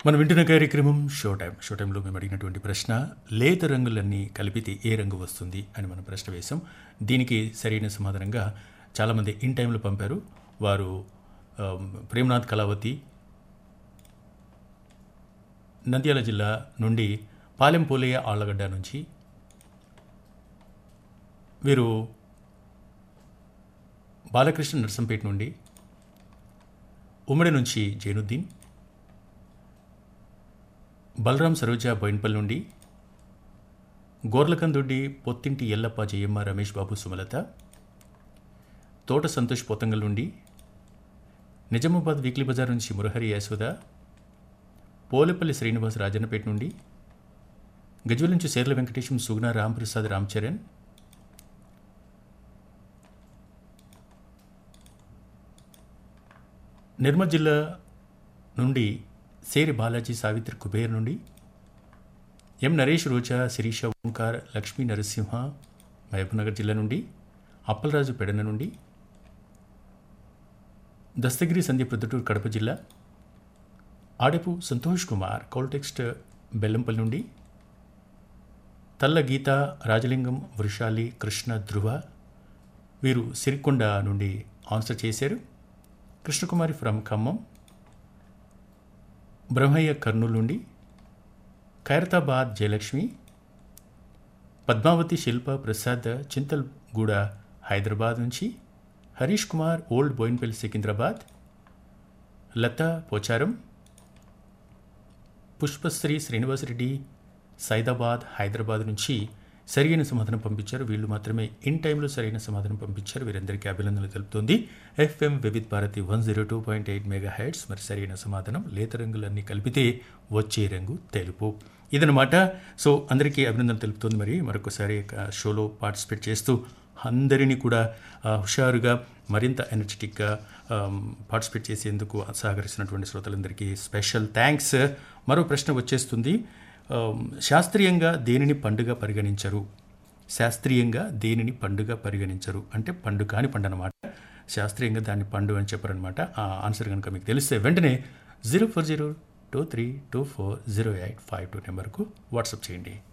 మనం వింటున్న కార్యక్రమం షో టైం షో టైంలో మేము అడిగినటువంటి ప్రశ్న లేత రంగులన్నీ కలిపితే ఏ రంగు వస్తుంది అని మనం ప్రశ్న వేశాం దీనికి సరైన సమాధానంగా చాలామంది ఇన్ టైంలో పంపారు వారు ఆమ్, ప్రేమనాథ్ కళావతి నంద్యాల జిల్లా నుండి పాలెం పోలయ్య ఆళ్లగడ్డ నుంచి వీరు బాలకృష్ణ నర్సంపేట నుండి ఉమ్మడి నుంచి జైనుద్దీన్ బలరాం సరోజ బోయిన్పల్లి నుండి గోర్లకందొడ్డి పొత్తింటి ఎల్లప్ప జయమ్మ రమేష్ బాబు సుమలత తోట సంతోష్ పోతంగల్ నుండి నిజామాబాద్ వీక్లీ బజార్ నుంచి మురహరి యశోద పోలేపల్లి శ్రీనివాస్ రాజన్నపేట నుండి గజ్వల్ నుంచి సేర్ల వెంకటేశం సుగుణ రాంప్రసాద్ రామ్ చరణ్ నిర్మల్ జిల్లా నుండి సేరి బాలాజీ సావిత్రి కుబేర్ నుండి ఎం నరేష్ రోజా శిరీష ఓంకార్ లక్ష్మీ నరసింహ మహబూబ్నగర్ జిల్లా నుండి అప్పలరాజు పెడన నుండి దస్తగిరి సంధ్య ప్రొద్దుటూరు కడప జిల్లా ఆడపు సంతోష్ కుమార్ కాల్టెక్స్ట్ బెల్లంపల్లి నుండి తల్ల గీత రాజలింగం వృషాలి కృష్ణ ధృవ వీరు సిరికొండ నుండి ఆన్సర్ చేశారు కృష్ణకుమారి ఫ్రమ్ ఖమ్మం బ్రహ్మయ్య కర్నూలు నుండి ఖైరతాబాద్ జయలక్ష్మి పద్మావతి శిల్ప ప్రసాద్ చింతల్గూడ హైదరాబాద్ నుంచి హరీష్ కుమార్ ఓల్డ్ బోయిన్పల్లి సికింద్రాబాద్ లతా పోచారం పుష్పశ్రీ శ్రీనివాసరెడ్డి సైదాబాద్ హైదరాబాద్ నుంచి సరైన సమాధానం పంపించారు వీళ్ళు మాత్రమే ఇన్ టైంలో సరైన సమాధానం పంపించారు వీరందరికీ అభినందనలు తెలుపుతోంది FM Vividh Bharati one zero two point eight mega hits మరి సరైన సమాధానం లేత రంగులన్నీ కలిపితే వచ్చే రంగు తెలుపు ఇదనమాట సో అందరికీ అభినందనలు తెలుపుతోంది మరి మరొకసారి ఆ, షోలో పార్టిసిపేట్ చేస్తూ అందరినీ కూడా ఆ, హుషారుగా మరింత ఎనర్జెటిక్గా పార్టిసిపేట్ చేసేందుకు సహకరిస్తున్నటువంటి శ్రోతలందరికీ స్పెషల్ థ్యాంక్స్ మరో ప్రశ్న వచ్చేస్తుంది ఆమ్, శాస్త్రీయంగా దేనిని పండుగ పరిగణించరు శాస్త్రీయంగా దేనిని పండుగ పరిగణించరు అంటే పండు కాని పండు అనమాట శాస్త్రీయంగా దాన్ని పండు అని చెప్పారనమాట ఆ ఆన్సర్ కనుక మీకు తెలిస్తే వెంటనే zero four zero two three two four zero eight five two నెంబర్కు వాట్సాప్ చేయండి